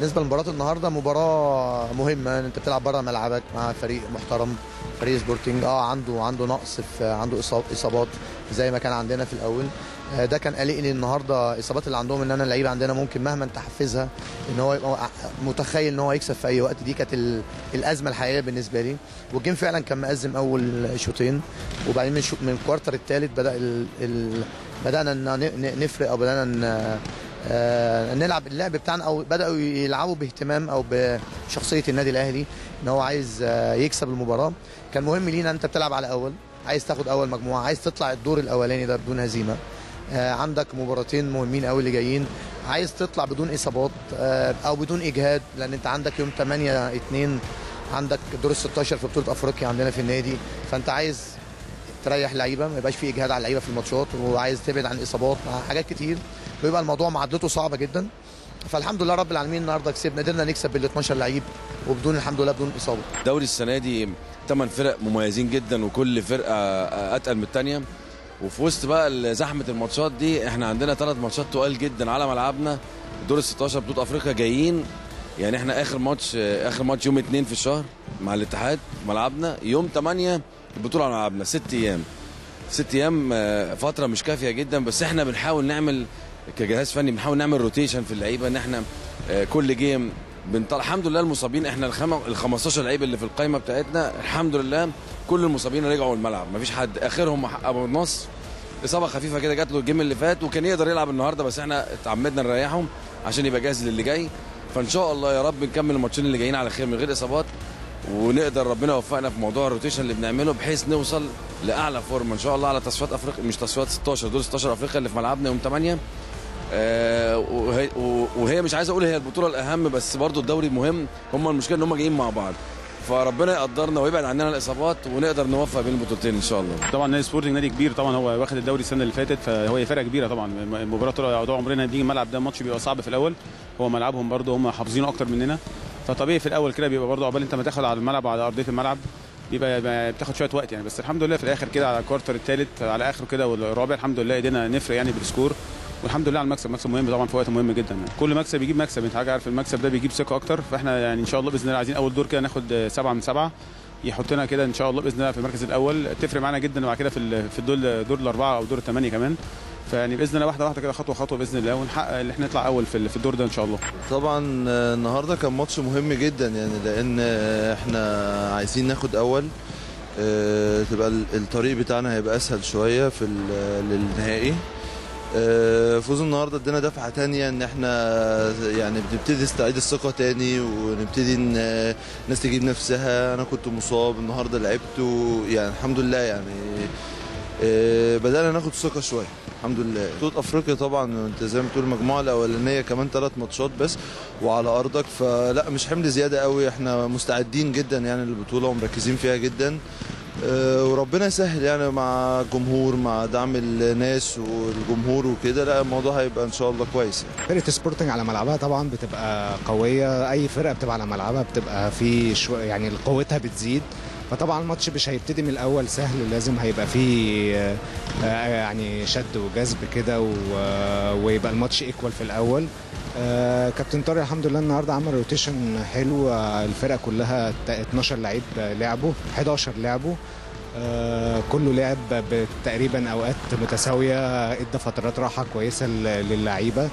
بالنسبه لمباراه النهارده مباراه مهمه انت بتلعب بره ملعبك مع فريق محترم فريق سبورتنج اه عنده عنده نقص في عنده إصاب- اصابات زي ما كان عندنا في الاول آه، ده كان قلقني النهارده الاصابات اللي عندهم ان انا اللعيبه عندنا ممكن مهما تحفزها ان هو يبقى متخيل ان هو يكسب في اي وقت دي كانت ال- الازمه الحقيقيه بالنسبه لي والجيم فعلا كان مأزم اول شوطين وبعدين من شو- من الكوارتر الثالث بدا ال... ال... بدانا ن- ن- نفرق او بدانا ن... آه، نلعب اللعب بتاعنا او بداوا يلعبوا باهتمام او بشخصيه النادي الاهلي ان هو عايز آه، يكسب المباراه كان مهم لينا انت بتلعب على اول عايز تاخد اول مجموعه عايز تطلع الدور الاولاني ده بدون هزيمه آه، عندك مباراتين مهمين قوي اللي جايين عايز تطلع بدون اصابات آه، او بدون اجهاد لان انت عندك يوم 8 2 عندك دور ال 16 في بطوله افريقيا عندنا في النادي فانت عايز تريح لعيبه ما يبقاش في اجهاد على اللعيبه في الماتشات وعايز تبعد عن اصابات مع حاجات كتير ويبقى الموضوع معادلته صعبه جدا فالحمد لله رب العالمين النهارده كسبنا قدرنا نكسب بال 12 لعيب وبدون الحمد لله بدون اصابه الدوري السنه دي ثمان فرق مميزين جدا وكل فرقه اتقل من الثانيه وفي وسط بقى زحمه الماتشات دي احنا عندنا ثلاث ماتشات تقال جدا على ملعبنا دور ال 16 بطوله افريقيا جايين يعني احنا اخر ماتش اخر ماتش يوم 2 في الشهر مع الاتحاد في ملعبنا يوم 8 البطوله على ملعبنا ست ايام ست ايام آه، فتره مش كافيه جدا بس احنا بنحاول نعمل كجهاز فني بنحاول نعمل روتيشن في اللعيبه ان احنا آه، كل جيم بنطلع الحمد لله المصابين احنا الخم... ال 15 لعيب اللي في القائمه بتاعتنا الحمد لله كل المصابين رجعوا الملعب مفيش حد اخرهم ابو النصر اصابه خفيفه كده جات له الجيم اللي فات وكان يقدر يلعب النهارده بس احنا اتعمدنا نريحهم عشان يبقى جاهز للي جاي فان شاء الله يا رب نكمل الماتشين اللي جايين على خير من غير اصابات ونقدر ربنا يوفقنا في موضوع الروتيشن اللي بنعمله بحيث نوصل لاعلى فورمه ان شاء الله على تصفيات افريقيا مش تصفيات 16 دور 16 افريقيا اللي في ملعبنا يوم 8 آه وهي, وهي مش عايز اقول هي البطوله الاهم بس برضو الدوري مهم هم المشكله ان هم جايين مع بعض فربنا يقدرنا ويبعد عننا الاصابات ونقدر نوفق بين البطولتين ان شاء الله طبعا نادي سبورتنج نادي كبير طبعا هو واخد الدوري السنه اللي فاتت فهو فرقه كبيره طبعا المباراه طول طول عمرنا بنيجي الملعب ده ماتش بيبقى صعب في الاول هو ملعبهم برده هم حافظينه اكتر مننا فطبيعي في الاول كده بيبقى برده عقبال انت ما تاخد على الملعب وعلى ارضيه الملعب بيبقى بيبقى بتاخد شويه وقت يعني بس الحمد لله في الاخر كده على الكوارتر الثالث على اخره كده والرابع الحمد لله قدرنا نفرق يعني بالسكور والحمد لله على المكسب مكسب مهم طبعا في وقت مهم جدا يعني. كل مكسب يجيب مكسب انت حاجه عارف المكسب ده بيجيب ثقه اكتر فاحنا يعني ان شاء الله باذن الله عايزين اول دور كده ناخد سبعه من سبعه يحطنا كده ان شاء الله باذن الله في المركز الاول تفرق معانا جدا بعد كده في ال- في الدور دور الاربعه او دور الثمانيه كمان فيعني باذن الله واحده واحده كده خطوه خطوه باذن الله ونحقق اللي احنا نطلع اول في ال- في الدور ده ان شاء الله طبعا آه، النهارده كان ماتش مهم جدا يعني لان آه، احنا عايزين ناخد اول آه، تبقى ال- الطريق بتاعنا هيبقى اسهل شويه في ال- للنهائي آه، فوز النهارده ادينا دفعه تانية ان احنا يعني بنبتدي نستعيد الثقه تاني ونبتدي ان آه، الناس تجيب نفسها انا كنت مصاب النهارده لعبت و- يعني الحمد لله يعني آه، بدانا ناخد ثقه شويه الحمد لله بطوله افريقيا طبعا انت زي ما بتقول المجموعه الاولانيه كمان ثلاث ماتشات بس وعلى ارضك فلا مش حمل زياده قوي احنا مستعدين جدا يعني للبطوله ومركزين فيها جدا آه، وربنا يسهل يعني مع الجمهور مع دعم الناس والجمهور وكده لا الموضوع هيبقى ان شاء الله كويس يعني. فرقه سبورتنج على ملعبها طبعا بتبقى قويه اي فرقه بتبقى على ملعبها بتبقى في شو يعني قوتها بتزيد فطبعا الماتش مش هيبتدي من الاول سهل لازم هيبقى فيه آه، آه، يعني شد وجذب كده و- ويبقى الماتش ايكوال في الاول آه، كابتن طارق الحمد لله النهارده عمل روتيشن حلو آه، الفرقه كلها ت- 12 لعيب لعبوا 11 لعبوا آه، كله لعب ب- تقريبا اوقات متساويه ادى فترات راحه كويسه لل- للعيبه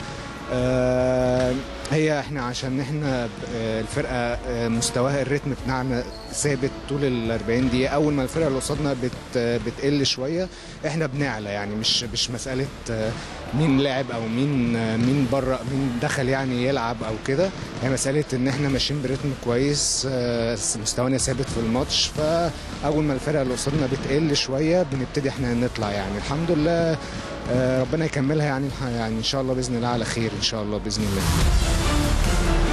آه، هي احنا عشان احنا آه، الفرقه آه، مستواها الريتم بتاعنا ثابت طول ال 40 دقيقه اول ما الفرقه اللي قصادنا بت بتقل شويه احنا بنعلى يعني مش مش مساله آه، مين لعب او مين آه، مين بره مين دخل يعني يلعب او كده هي مساله ان احنا ماشيين بريتم كويس آه، مستوانا ثابت في الماتش فاول ما الفرقه اللي قصادنا بتقل شويه بنبتدي احنا نطلع يعني الحمد لله آه، ربنا يكملها يعني يعني ان شاء الله باذن الله على خير ان شاء الله باذن الله